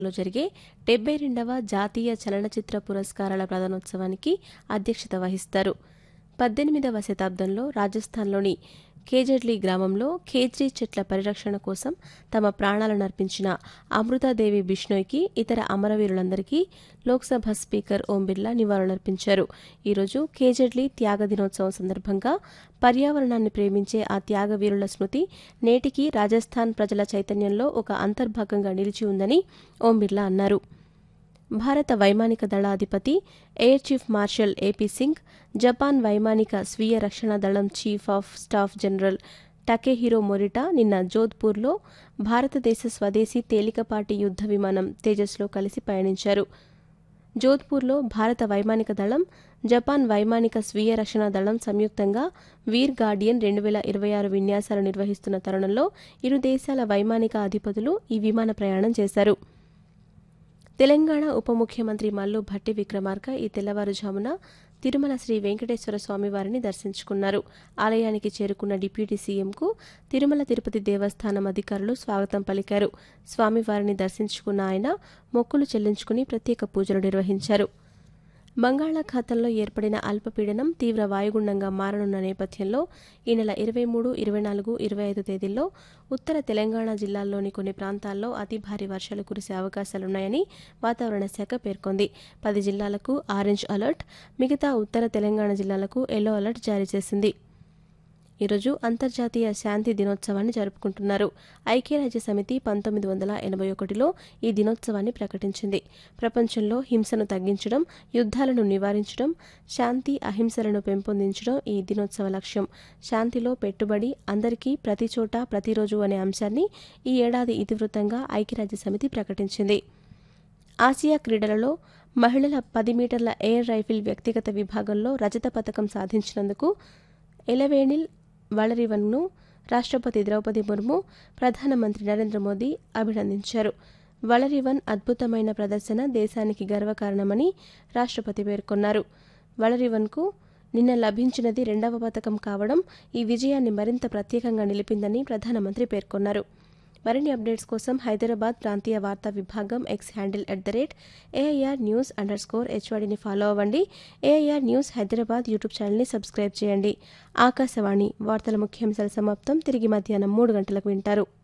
లో జరిగే డెబ్బై రెండవ జాతీయ చలనచిత్ర పురస్కారాల ప్రదానోత్సవానికి అధ్యక్షత వహిస్తారు పద్దెనిమిదవ శతాబ్దంలో రాజస్థాన్లోని కేజడ్లీ గ్రామంలో ఖేజ్రీ చెట్ల పరిరక్షణ కోసం తమ ప్రాణాలను అర్పించిన అమృతాదేవి బిష్ణోయ్కి ఇతర అమరవీరులందరికీ లోక్సభ స్పీకర్ ఓం బిర్లా నివాళులర్పించారు ఈరోజు కేజడ్లీ త్యాగ దినోత్సవం సందర్భంగా పర్యావరణాన్ని ప్రేమించే ఆ త్యాగవీరుల స్మృతి నేటికీ రాజస్థాన్ ప్రజల చైతన్యంలో ఒక అంతర్భాగంగా నిలిచి ఉందని ఓం బిర్లా అన్నారు భారత వైమానిక దళాధిపతి air chief marshal AP Singh Japan వైమానిక స్వీయ రక్షణ దళం చీఫ్ ఆఫ్ స్టాఫ్ జనరల్ టకేహిరో మొరిటా నిన్న జోధ్పూర్లో భారతదేశ స్వదేశీ తేలికపాటి యుద్ధ విమానం తేజస్లో కలిసి పయనించారు జోధ్పూర్లో భారత వైమానిక దళం జపాన్ వైమానిక స్వీయ రక్షణ దళం సంయుక్తంగా వీర్ గార్డియన్ రెండు వేల ఇరవై ఆరు విన్యాసాలు నిర్వహిస్తున్న తరుణంలో ఇరు దేశాల వైమానిక అధిపతులు ఈ విమాన ప్రయాణం చేశారు తెలంగాణ ఉప ముఖ్యమంత్రి మల్లు భట్టి విక్రమార్క ఈ తెల్లవారుజామున తిరుమల శ్రీ వెంకటేశ్వర స్వామివారిని దర్శించుకున్నారు ఆలయానికి చేరుకున్న డిప్యూటీ సీఎంకు తిరుమల తిరుపతి దేవస్థానం అధికారులు స్వాగతం పలికారు స్వామివారిని దర్శించుకున్న ఆయన మొక్కులు చెల్లించుకుని ప్రత్యేక పూజలు నిర్వహించారు బంగాళాఖాతంలో ఏర్పడిన అల్పపీడనం తీవ్ర వాయుగుండంగా మారనున్న నేపథ్యంలో ఈ నెల ఇరవై మూడు ఇరవై నాలుగు ఇరవై ఐదు తేదీల్లో ఉత్తర తెలంగాణ జిల్లాల్లోని కొన్ని ప్రాంతాల్లో అతి భారీ వర్షాలు కురిసే అవకాశాలున్నాయని వాతావరణ శాఖ పేర్కొంది పది జిల్లాలకు ఆరెంజ్ అలర్ట్ మిగతా ఉత్తర తెలంగాణ జిల్లాలకు ఎల్లో అలర్ట్ జారీ చేసింది ఈరోజు అంతర్జాతీయ శాంతి దినోత్సవాన్ని జరుపుకుంటున్నారు ఐక్యరాజ్య సమితి పంతొమ్మిది వందల ఎనభై ఒకటిలో ఈ దినోత్సవాన్ని ప్రకటించింది ప్రపంచంలో హింసను తగ్గించడం యుద్ధాలను నివారించడం శాంతి అహింసలను పెంపొందించడం ఈ దినోత్సవ లక్ష్యం శాంతిలో పెట్టుబడి అందరికీ ప్రతి చోట ప్రతిరోజు అనే అంశాన్ని ఈ ఏడాది ఇతివృత్తంగా ఐక్యరాజ్య సమితి ప్రకటించింది ఆసియా క్రీడలలో మహిళల పది మీటర్ల ఎయిర్ రైఫిల్ వ్యక్తిగత విభాగంలో రజత పథకం సాధించినందుకు ఎలవేనిల్ వళరివన్ను రాష్ట్రపతి ద్రౌపది ముర్ము ప్రధానమంత్రి నరేంద్ర మోదీ అభినందించారు వళరివన్ అద్భుతమైన ప్రదర్శన దేశానికి గర్వకారణమని రాష్ట్రపతి పేర్కొన్నారు వళరివన్కు నిన్న లభించినది రెండవ పథకం కావడం ఈ విజయాన్ని మరింత ప్రత్యేకంగా నిలిపిందని ప్రధానమంత్రి పేర్కొన్నారు మరిన్ని అప్డేట్స్ కోసం హైదరాబాద్ ప్రాంతీయ వార్తా విభాగం X handle at the rate AIR news underscore స్కోర్ హెచ్వాడిని ఫాలో అవ్వండి ఏఐఆర్ న్యూస్ హైదరాబాద్ యూట్యూబ్ ఛానల్ని సబ్స్క్రైబ్ చేయండి ఆకాశవాణి వార్తల ముఖ్యాంశాల సమాప్తం తిరిగి మధ్యాహ్నం మూడు గంటలకు వింటారు